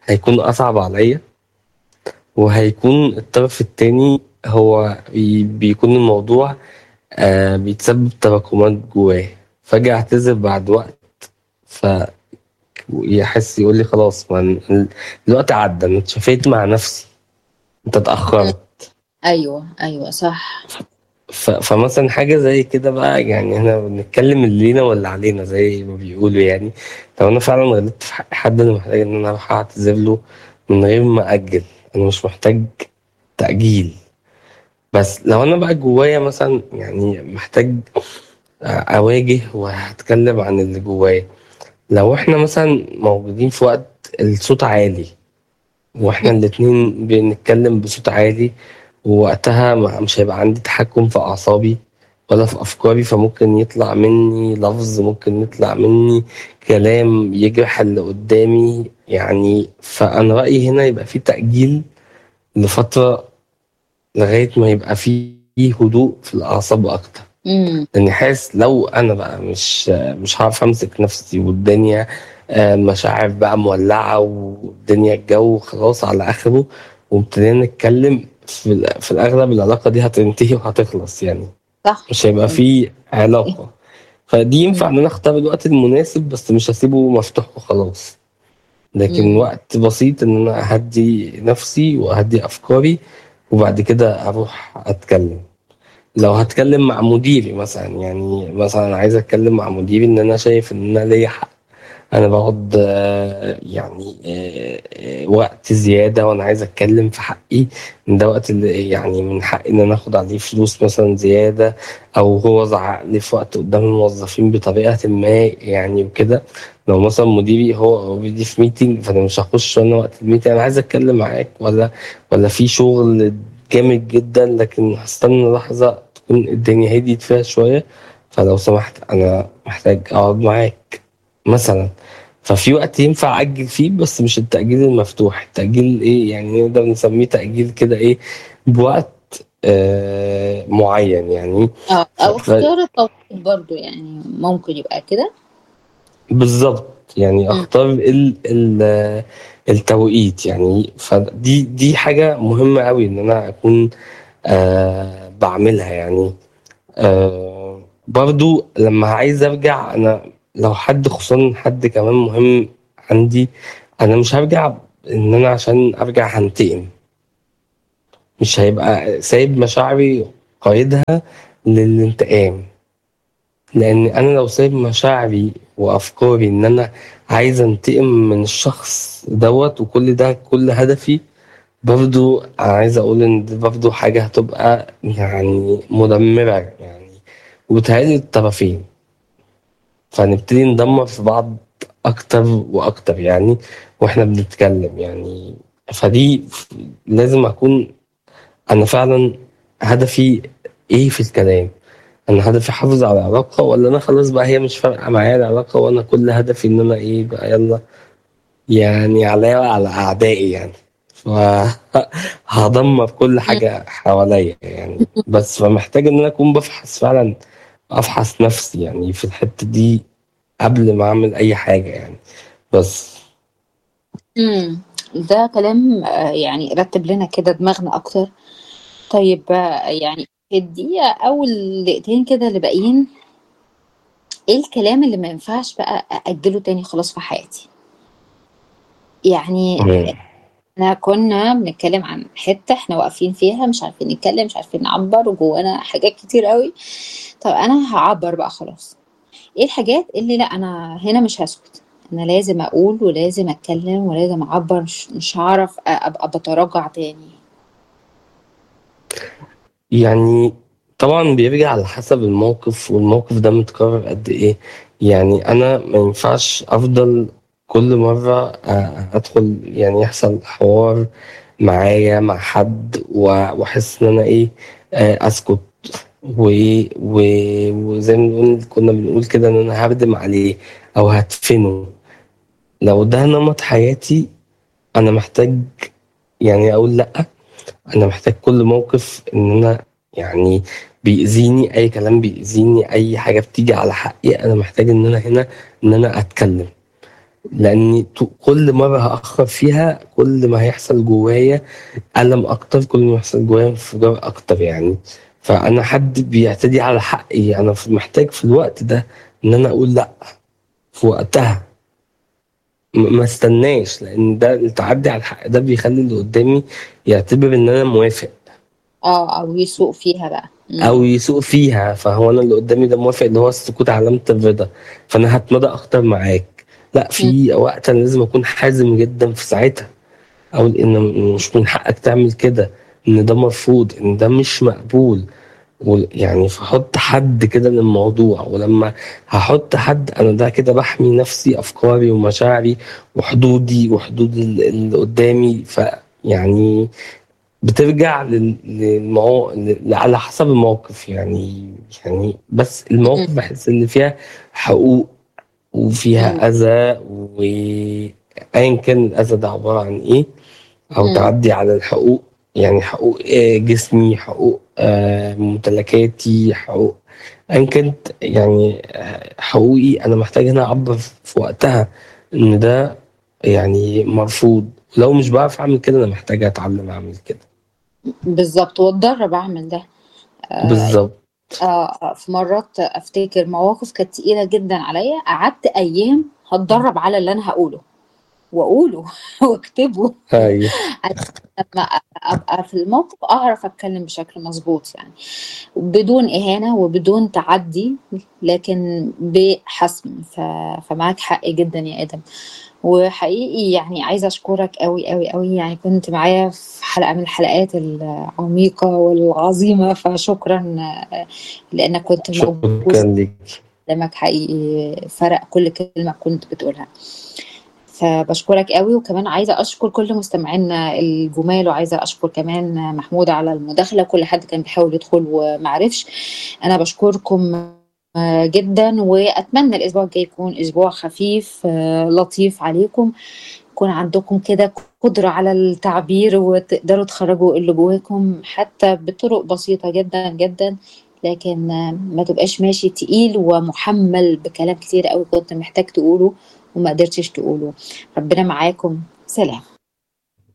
هيكون أصعب عليا وهيكون الطرف التاني هو بي- بيكون الموضوع آه بيتسبب تراكمات جواه فاجي اعتذر بعد وقت ف يحس يقول لي خلاص ما ال- الوقت عدى انا اتشافيت مع نفسي انت اتأخرت ايوه ايوه صح ف... فمثلا حاجة زي كده بقى يعني احنا بنتكلم اللي لينا واللي علينا زي ما بيقولوا يعني لو انا فعلا غلطت في حق حد انا محتاج ان انا اروح اعتذر له من غير ما اجل انا مش محتاج تأجيل بس لو انا بقى جوايا مثلا يعني محتاج اواجه وهتكلم عن اللي جوايا لو احنا مثلا موجودين في وقت الصوت عالي واحنا الاتنين بنتكلم بصوت عالي ووقتها ما- مش هيبقى عندي تحكم في أعصابي ولا في أفكاري فممكن يطلع مني لفظ ممكن يطلع مني كلام يجرح اللي قدامي يعني فأنا رأيي هنا يبقى في تأجيل لفترة لغاية ما يبقى في هدوء في الأعصاب أكتر امم لاني حاسس لو انا بقى مش مش هعرف امسك نفسي والدنيا آه، مشاعر بقى مولعه والدنيا الجو خلاص على اخره وابتدينا نتكلم في, ال- في الاغلب العلاقه دي هتنتهي وهتخلص يعني صح مش هيبقى في علاقه فدي ينفع ان انا اختار الوقت المناسب بس مش هسيبه مفتوح وخلاص لكن مم. وقت بسيط ان انا اهدي نفسي واهدي افكاري وبعد كده اروح اتكلم لو هتكلم مع مديري مثلا يعني مثلا عايز اتكلم مع مديري ان انا شايف ان انا ليا حق انا بقعد آه، يعني آه، آه، وقت زياده وانا عايز اتكلم في حقي ان ده وقت اللي يعني من حقي ان انا اخد عليه فلوس مثلا زياده او هو زعق لي في وقت قدام الموظفين بطريقه ما يعني وكده لو مثلا مديري هو اوريدي في ميتنج فانا مش هخش انا وقت الميتنج انا عايز اتكلم معاك ولا ولا في شغل جامد جدا لكن هستنى لحظه تكون الدنيا هديت فيها شويه فلو سمحت انا محتاج اقعد معاك مثلا ففي وقت ينفع اجل فيه بس مش التاجيل المفتوح التاجيل ايه يعني نقدر نسميه تاجيل كده ايه بوقت آه معين يعني اه ف... او ف... اختيار التوقيت برضو يعني ممكن يبقى كده بالظبط يعني مم. اختار ال ال التوقيت يعني فدي دي حاجة مهمة قوي ان انا اكون آه بعملها يعني آه برضو لما عايز ارجع انا لو حد خصوصا حد كمان مهم عندي انا مش هرجع ان انا عشان ارجع هنتقم مش هيبقى سايب مشاعري قايدها للانتقام لان انا لو سايب مشاعري وافكاري ان انا عايز انتقم من الشخص دوت وكل ده كل هدفي برضو انا عايز اقول ان دي برضو حاجة هتبقى يعني مدمرة يعني وبتهيألي الطرفين فنبتدي ندمر في بعض اكتر واكتر يعني واحنا بنتكلم يعني فدي لازم اكون انا فعلا هدفي ايه في الكلام انا هدفي احافظ على العلاقه ولا انا خلاص بقى هي مش فارقه معايا العلاقه وانا كل هدفي ان انا ايه بقى يلا يعني عليا وعلى اعدائي يعني فهدمر كل مم. حاجه حواليا يعني بس فمحتاج ان انا اكون بفحص فعلا افحص نفسي يعني في الحته دي قبل ما اعمل اي حاجه يعني بس مم. ده كلام آه، يعني رتب لنا كده دماغنا اكتر طيب آه، يعني في الدقيقة او الدقيقتين كده اللي باقيين ايه الكلام اللي ما ينفعش بقى اجله تاني خلاص في حياتي يعني مم. احنا كنا بنتكلم عن حتة احنا واقفين فيها مش عارفين نتكلم مش عارفين نعبر وجوانا حاجات كتير قوي طب انا هعبر بقى خلاص ايه الحاجات اللي لا انا هنا مش هسكت انا لازم اقول ولازم اتكلم ولازم اعبر مش, مش هعرف ابقى بتراجع تاني يعني طبعا بيرجع على حسب الموقف والموقف ده متكرر قد ايه يعني انا ما ينفعش افضل كل مرة آه، ادخل يعني يحصل حوار معايا مع حد و- واحس ان انا ايه آه، اسكت و- و- وزي ما بنقول كنا بنقول كده ان انا هردم عليه او هدفنه لو ده نمط حياتي انا محتاج يعني اقول لا انا محتاج كل موقف ان انا يعني بيأذيني اي كلام بيأذيني اي حاجة بتيجي على حقي انا محتاج ان انا هنا ان انا اتكلم لاني ط- كل مره هاخر فيها كل ما هيحصل جوايا الم اكتر كل ما يحصل جوايا انفجار اكتر يعني فانا حد بيعتدي على حقي انا ف- محتاج في الوقت ده ان انا اقول لا في وقتها م- ما استناش لان ده التعدي على الحق ده بيخلي اللي قدامي يعتبر ان انا موافق اه او يسوق فيها بقى مم. او يسوق فيها فهو انا اللي قدامي ده موافق اللي هو السكوت علامة الرضا فانا هتمضى اكتر معاك لا مم. في وقت انا لازم اكون حازم جدا في ساعتها او ان مش من حقك تعمل كده ان ده مرفوض ان ده مش مقبول و- يعني فحط حد كده للموضوع ولما هحط حد انا ده كده بحمي نفسي افكاري ومشاعري وحدودي وحدود ال- اللي قدامي فيعني بترجع لل- للمو... ل- على حسب الموقف يعني يعني بس المواقف مم. بحس ان فيها حقوق مم. وفيها اذى وايا كان الاذى ده عباره عن ايه او مم. تعدي على الحقوق يعني حقوق آه، جسمي حقوق آه، ممتلكاتي حقوق ايا كانت يعني آه، حقوقي انا محتاج هنا اعبر في وقتها ان ده يعني مرفوض لو مش بعرف اعمل كده انا محتاج اتعلم اعمل كده بالظبط واتدرب اعمل ده آه بالظبط آه في مرات افتكر مواقف كانت تقيله جدا عليا قعدت ايام هتدرب على اللي انا هقوله واقوله واكتبه ايوه عشان لما ابقى في الموقف اعرف اتكلم بشكل مظبوط يعني بدون اهانه وبدون تعدي لكن بحسم ف... فمعاك حق جدا يا ادم وحقيقي يعني عايزه اشكرك قوي قوي قوي يعني كنت معايا في حلقه من الحلقات العميقه والعظيمه فشكرا آه، لانك كنت موجود شكرا لك كلامك حقيقي فرق كل كلمه كنت بتقولها فبشكرك قوي وكمان عايزه اشكر كل مستمعينا الجمال وعايزه اشكر كمان محمود على المداخله كل حد كان بيحاول يدخل ومعرفش انا بشكركم آه، جدا واتمنى الاسبوع الجاي يكون اسبوع خفيف آه، لطيف عليكم يكون عندكم كده قدرة على التعبير وتقدروا تخرجوا اللي جواكم حتى بطرق بسيطة جدا جدا لكن آه، ما تبقاش ماشي تقيل ومحمل بكلام كتير قوي كنت محتاج تقوله وما قدرتش تقوله ربنا معاكم سلام